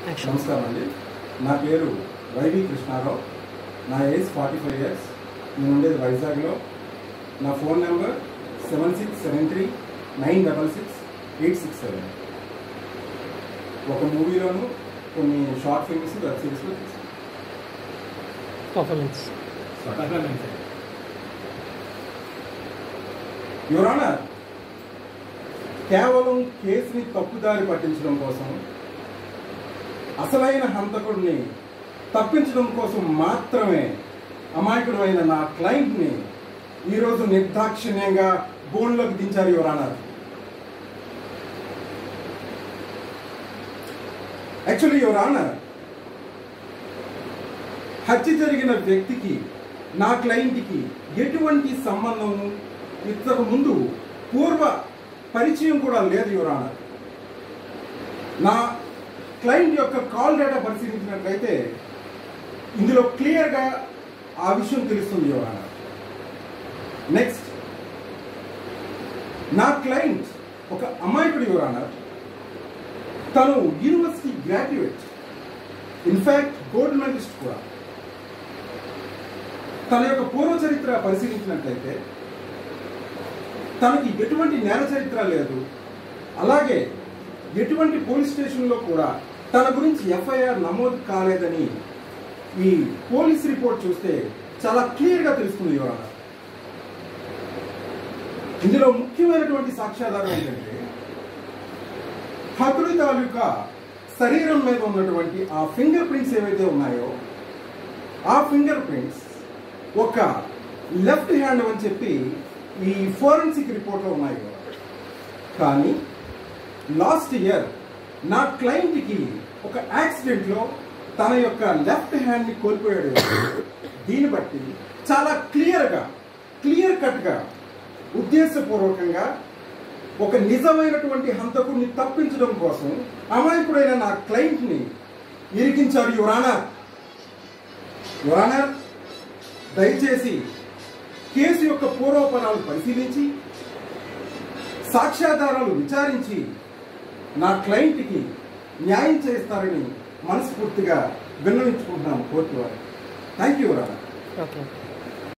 Action నమస్కారం అండి నా పేరు వైవి కృష్ణారావు నా ఏజ్ ఫార్టీ ఫైవ్ ఇయర్స్ నేను ఉండేది వైజాగ్లో నా phone number seven six seven three nine double six eight six seven ఒక మూవీలోను కొన్ని షార్ట్ ఫిల్మ్స్ వెబ్ సిరీస్లో చేశాను పర్ఫార్మెన్స్ యువరానా కేవలం కేసుని తప్పుదారి పట్టించడం కోసం అసలైన హంతకుడిని తప్పించడం కోసం మాత్రమే అమాయకుడైన నా క్లయింట్ని ఈరోజు నిర్దాక్షిణ్యంగా బోన్లోకి దించారు యువరానా యాక్చువల్లీ యువరానా హత్య జరిగిన వ్యక్తికి నా క్లయింట్కి ఎటువంటి సంబంధం ఇంతకు ముందు పూర్వ పరిచయం కూడా లేదు యువరాన నా క్లయింట్ యొక్క కాల్ డేటా పరిశీలించినట్లయితే ఇందులో క్లియర్గా ఆ విషయం తెలుస్తుంది యువరాన నెక్స్ట్ నా క్లయింట్ ఒక అమాయకుడు యువరాన తను university graduate in fact gold medalist కూడా తన యొక్క పూర్వ చరిత్ర పరిశీలించినట్లయితే తనకి ఎటువంటి నేర చరిత్ర లేదు అలాగే ఎటువంటి పోలీస్ స్టేషన్లో కూడా తన గురించి ఎఫ్ఐఆర్ నమోదు కాలేదని ఈ పోలీస్ రిపోర్ట్ చూస్తే చాలా క్లియర్గా తెలుస్తుంది ఇవాళ ఇందులో ముఖ్యమైనటువంటి సాక్ష్యాధారం ఏంటంటే హతుడి తాలూకా శరీరం మీద ఉన్నటువంటి ఆ ఫింగర్ ప్రింట్స్ ఏవైతే ఉన్నాయో ఆ ఫింగర్ ప్రింట్స్ ఒక లెఫ్ట్ హ్యాండ్ అని చెప్పి ఈ ఫోరెన్సిక్ రిపోర్ట్లో ఉన్నాయి కదా. కానీ లాస్ట్ ఇయర్ నా క్లయింట్కి ఒక యాక్సిడెంట్లో తన యొక్క లెఫ్ట్ హ్యాండ్ని కోల్పోయాడు దీన్ని బట్టి చాలా క్లియర్గా క్లియర్ కట్గా ఉద్దేశపూర్వకంగా ఒక నిజమైనటువంటి హంతకుడిని తప్పించడం కోసం అమాయకుడైన నా క్లయింట్ని ఇరికించారు యువరానర్ యువరానర్ దయచేసి కేసు యొక్క పూర్వపరాలు పరిశీలించి సాక్ష్యాధారాలు విచారించి నా క్లయింట్కి న్యాయం చేస్తారని మనస్ఫూర్తిగా విన్నవించుకుంటున్నాను కోర్టు వారు థ్యాంక్ యూ రానా ఓకే